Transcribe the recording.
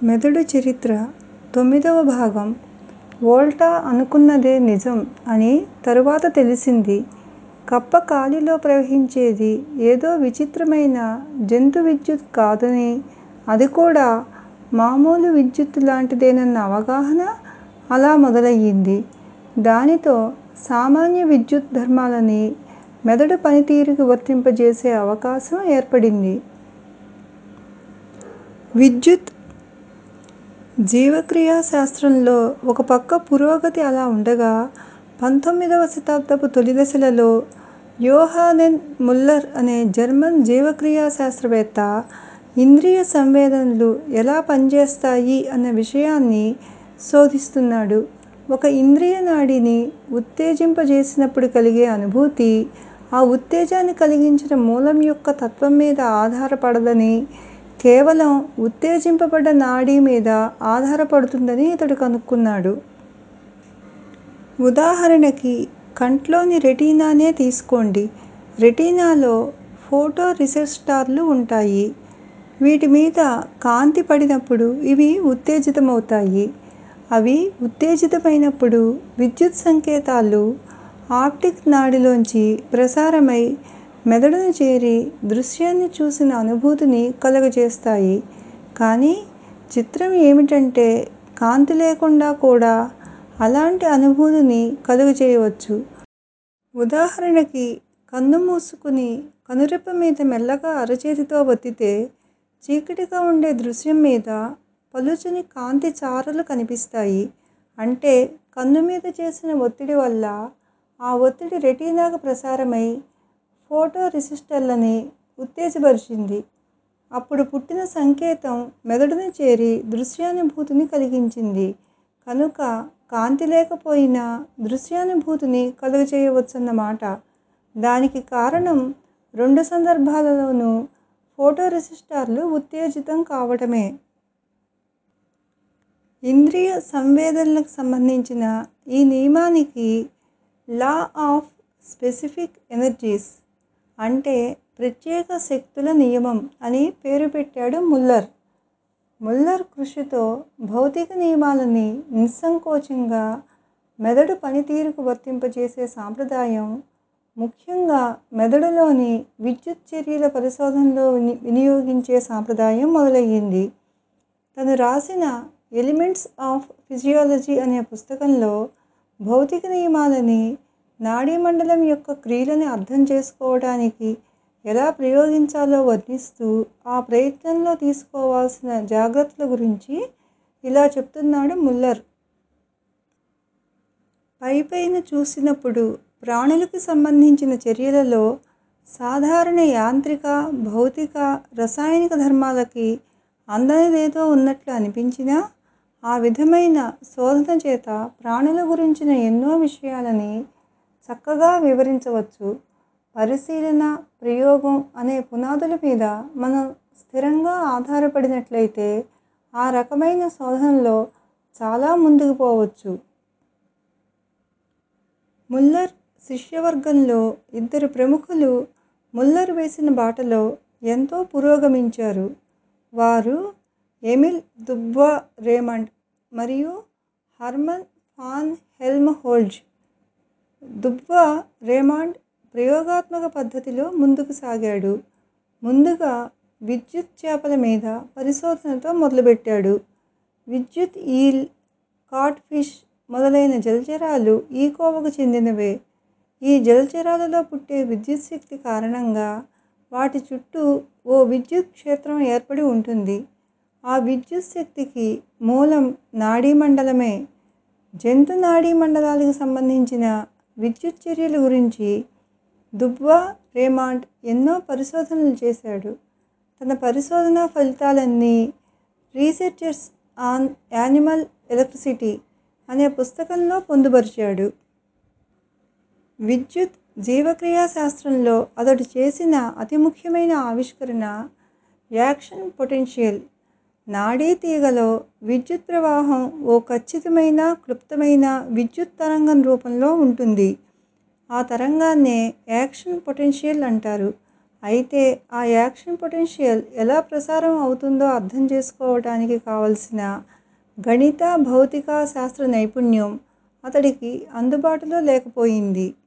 మెదడు చరిత్ర తొమ్మిదవ భాగం వోల్టా అనుకున్నదే నిజం అని తరువాత తెలిసింది. కప్ప కాలిలో ప్రవహించేది ఏదో విచిత్రమైన జంతు విద్యుత్ కాదనీ, అది కూడా మామూలు విద్యుత్తు లాంటిదేనన్న అవగాహన అలా మొదలయింది. దానితో సామాన్య విద్యుత్ ధర్మాలని మెదడు పనితీరుకి వర్తింపజేసే అవకాశం ఏర్పడింది. విద్యుత్ జీవక్రియా శాస్త్రంలో ఒక పక్క పురోగతి అలా ఉండగా, పంతొమ్మిదవ శతాబ్దపు తొలిదశలలో యోహానెన్ ముల్లర్ అనే జర్మన్ జీవక్రియా శాస్త్రవేత్త ఇంద్రియ సంవేదనలు ఎలా పనిచేస్తాయి అన్న విషయాన్ని శోధిస్తున్నాడు. ఒక ఇంద్రియ నాడిని ఉత్తేజింపజేసినప్పుడు కలిగే అనుభూతి ఆ ఉత్తేజాన్ని కలిగించిన మూలం యొక్క తత్వం మీద ఆధారపడదని, కేవలం ఉత్తేజింపబడ్డ నాడి మీద ఆధారపడుతుందని ఇతడు కనుక్కున్నాడు. ఉదాహరణకి కంట్లోని రెటీనానే తీసుకోండి. రెటీనాలో ఫోటో రిసెప్టార్లు ఉంటాయి. వీటి మీద కాంతి పడినప్పుడు ఇవి ఉత్తేజితమవుతాయి. అవి ఉత్తేజితమైనప్పుడు విద్యుత్ సంకేతాలు ఆప్టిక్ నాడిలోంచి ప్రసారమై మెదడుని చేరి దృశ్యాన్ని చూసిన అనుభూతిని కలుగజేస్తాయి. కానీ చిత్రం ఏమిటంటే కాంతి లేకుండా కూడా అలాంటి అనుభూతిని కలుగజేయవచ్చు. ఉదాహరణకి కన్ను మూసుకుని కనురెప్ప మీద మెల్లగా అరచేతితో వత్తితే చీకటిగా ఉండే దృశ్యం మీద పలుచని కాంతి చారలు కనిపిస్తాయి. అంటే కన్ను మీద చేసిన ఒత్తిడి వల్ల ఆ ఒత్తిడి రెటీనాకి ప్రసారమై ఫోటో రిసెప్టర్లని ఉత్తేజపరిచింది. అప్పుడు పుట్టిన సంకేతం మెదడుని చేరి దృశ్యానుభూతిని కలిగించింది కనుక కాంతి లేకపోయినా దృశ్యానుభూతిని కలుగజేయవచ్చన్నమాట. దానికి కారణం రెండు సందర్భాలలోనూ ఫోటో రిసెప్టార్లు ఉత్తేజితం కావటమే. ఇంద్రియ సంవేదనలకి సంబంధించిన ఈ నియమానికి 'లా ఆఫ్ స్పెసిఫిక్ ఎనర్జీస్' అంటే ప్రత్యేక శక్తుల నియమం అని పేరు పెట్టాడు ముల్లర్. ముల్లర్ కృషితో భౌతిక నియమాలని నిస్సంకోచంగా మెదడు పనితీరుకి వర్తింపజేసే సాంప్రదాయం ముఖ్యంగా మెదడులోని విద్యుత్ చర్యల పరిశోధనలో వినియోగించే సాంప్రదాయం మొదలయింది. తను రాసిన 'ఎలిమెంట్స్ ఆఫ్ ఫిజియాలజీ' అనే పుస్తకంలో భౌతిక నియమాలని నాడీమండలం యొక్క క్రియలని అర్థం చేసుకోవటానికి ఎలా ప్రయోగించాలో వర్ణిస్తూ ఆ ప్రయత్నంలో తీసుకోవాల్సిన జాగ్రత్తల గురించి ఇలా చెప్తున్నాడు ముల్లర్. పైపైన చూసినప్పుడు ప్రాణులకి సంబంధించిన చర్యలలో సాధారణ యాంత్రిక, భౌతిక, రసాయనిక ధర్మాలకి అందనిదేదో ఉన్నట్లు అనిపించినా, ఆ విధమైన శోధన చేత ప్రాణుల గురించిన ఎన్నో విషయాలని చక్కగా వివరించవచ్చు. పరిశీలన, ప్రయోగం అనే పునాదుల మీద మనం స్థిరంగా ఆధారపడినట్లయితే ఆ రకమైన శోధనలో చాలా ముందుకు పోవచ్చు. ముల్లర్ శిష్యవర్గంలో ఇద్దరు ప్రముఖులు ముల్లర్ వేసిన బాటలో ఎంతో పురోగమించారు. వారు ఎమిల్ దుబ్వా రేమండ్ మరియు Hermann von Helmholtz. Dubois Reymond ప్రయోగాత్మక పద్ధతిలో ముందుకు సాగాడు. ముందుగా విద్యుత్ చేపల మీద పరిశోధనతో మొదలుపెట్టాడు. విద్యుత్ ఈల్, కాట్ ఫిష్ మొదలైన జలచరాలు ఈ కోవకు చెందినవే. ఈ జలచరాలలో పుట్టే విద్యుత్ శక్తి కారణంగా వాటి చుట్టూ ఓ విద్యుత్ క్షేత్రం ఏర్పడి ఉంటుంది. ఆ విద్యుత్ శక్తికి మూలం నాడీమండలమే. జంతు నాడీమండలాలకి సంబంధించిన విద్యుత్ చర్యల గురించి దుబ్వా రేమాండ్ ఎన్నో పరిశోధనలు చేశాడు. తన పరిశోధనా ఫలితాలన్నీ 'రీసెర్చెస్ ఆన్ యానిమల్ ఎలక్ట్రిసిటీ' అనే పుస్తకంలో పొందుపరిచాడు. విద్యుత్ జీవక్రియా శాస్త్రంలో అతడు చేసిన అతి ముఖ్యమైన ఆవిష్కరణ యాక్షన్ పొటెన్షియల్. నాడీ తీగలో విద్యుత్ ప్రవాహం ఓ ఖచ్చితమైన, క్లుప్తమైన విద్యుత్ తరంగం రూపంలో ఉంటుంది. ఆ తరంగాన్నే యాక్షన్ పొటెన్షియల్ అంటారు. అయితే ఆ యాక్షన్ పొటెన్షియల్ ఎలా ప్రసారం అవుతుందో అర్థం చేసుకోవటానికి కావలసిన గణిత భౌతిక శాస్త్ర నైపుణ్యం అతడికి అందుబాటులో లేకపోయింది